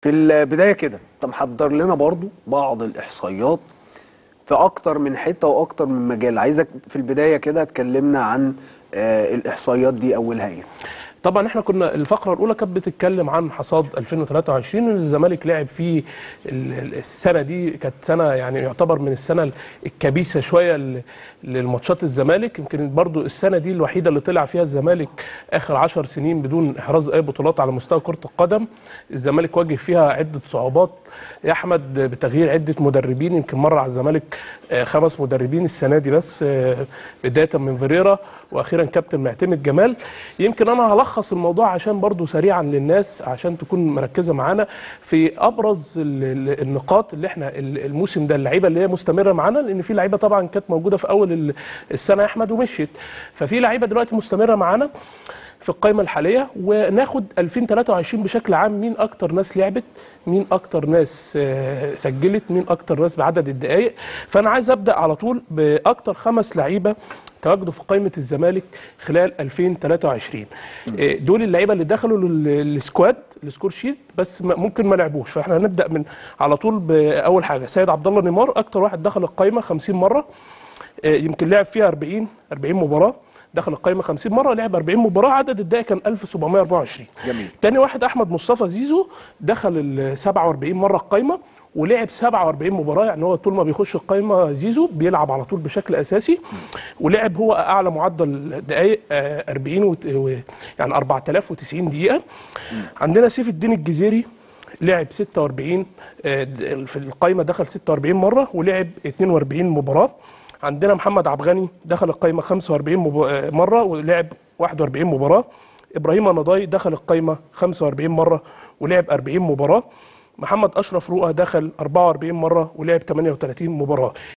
في البدايه كده انت محضر لنا برضو بعض الاحصائيات في اكتر من حته واكتر من مجال عايزك في البدايه كده تكلمنا عن آه، الاحصائيات دي اولها ايه طبعا احنا كنا الفقره الاولى كانت بتتكلم عن حصاد 2023 اللي الزمالك لعب فيه ال- ال- السنه دي كانت سنه يعني يعتبر من السنه الكبيسه شويه ل- للماتشات الزمالك يمكن برضو السنه دي الوحيده اللي طلع فيها الزمالك اخر 10 سنين بدون احراز اي بطولات على مستوى كره القدم الزمالك واجه فيها عده صعوبات يا احمد بتغيير عده مدربين يمكن مر على الزمالك آه، خمس مدربين السنه دي بس آه، بدايه من فيريرا واخيرا كابتن معتمد جمال يمكن انا هلخص الموضوع عشان برضو سريعا للناس عشان تكون مركزه معانا في ابرز ال- ال- النقاط اللي احنا ال- الموسم ده اللعيبه اللي هي مستمره معانا لان في لعيبه طبعا كانت موجوده في اول ال- السنه يا احمد ومشيت ففي لعيبه دلوقتي مستمره معانا في القائمه الحاليه وناخد 2023 بشكل عام مين اكتر ناس لعبت مين اكتر ناس آه، سجلت مين اكتر ناس بعدد الدقائق فانا عايز ابدا على طول باكتر خمس لعيبه تواجدوا في قائمه الزمالك خلال 2023 آه، دول اللعيبه اللي دخلوا لل- السكواد السكور شيت بس ما- ممكن ما لعبوش فاحنا هنبدا من على طول باول حاجه سيد عبد الله نيمار اكتر واحد دخل القائمه 50 مره آه، يمكن لعب فيها 40 40 مباراه دخل القائمه 50 مره لعب 40 مباراه عدد الدقائق كان 1724 جميل. تاني واحد احمد مصطفى زيزو دخل ال 47 مره القائمه ولعب 47 مباراه يعني هو طول ما بيخش القائمه زيزو بيلعب على طول بشكل اساسي ولعب هو اعلى معدل دقائق آه، 40 وت... و... يعني 4090 دقيقه عندنا سيف الدين الجزيري لعب 46 آه، د- في القائمه دخل 46 مره ولعب 42 مباراه عندنا محمد عبد الغني دخل القائمه 45 مب... آه، مره ولعب 41 مباراه ابراهيم نضاي دخل القائمه 45 مره ولعب 40 مباراه محمد اشرف رؤى دخل 44 مره ولعب 38 مباراه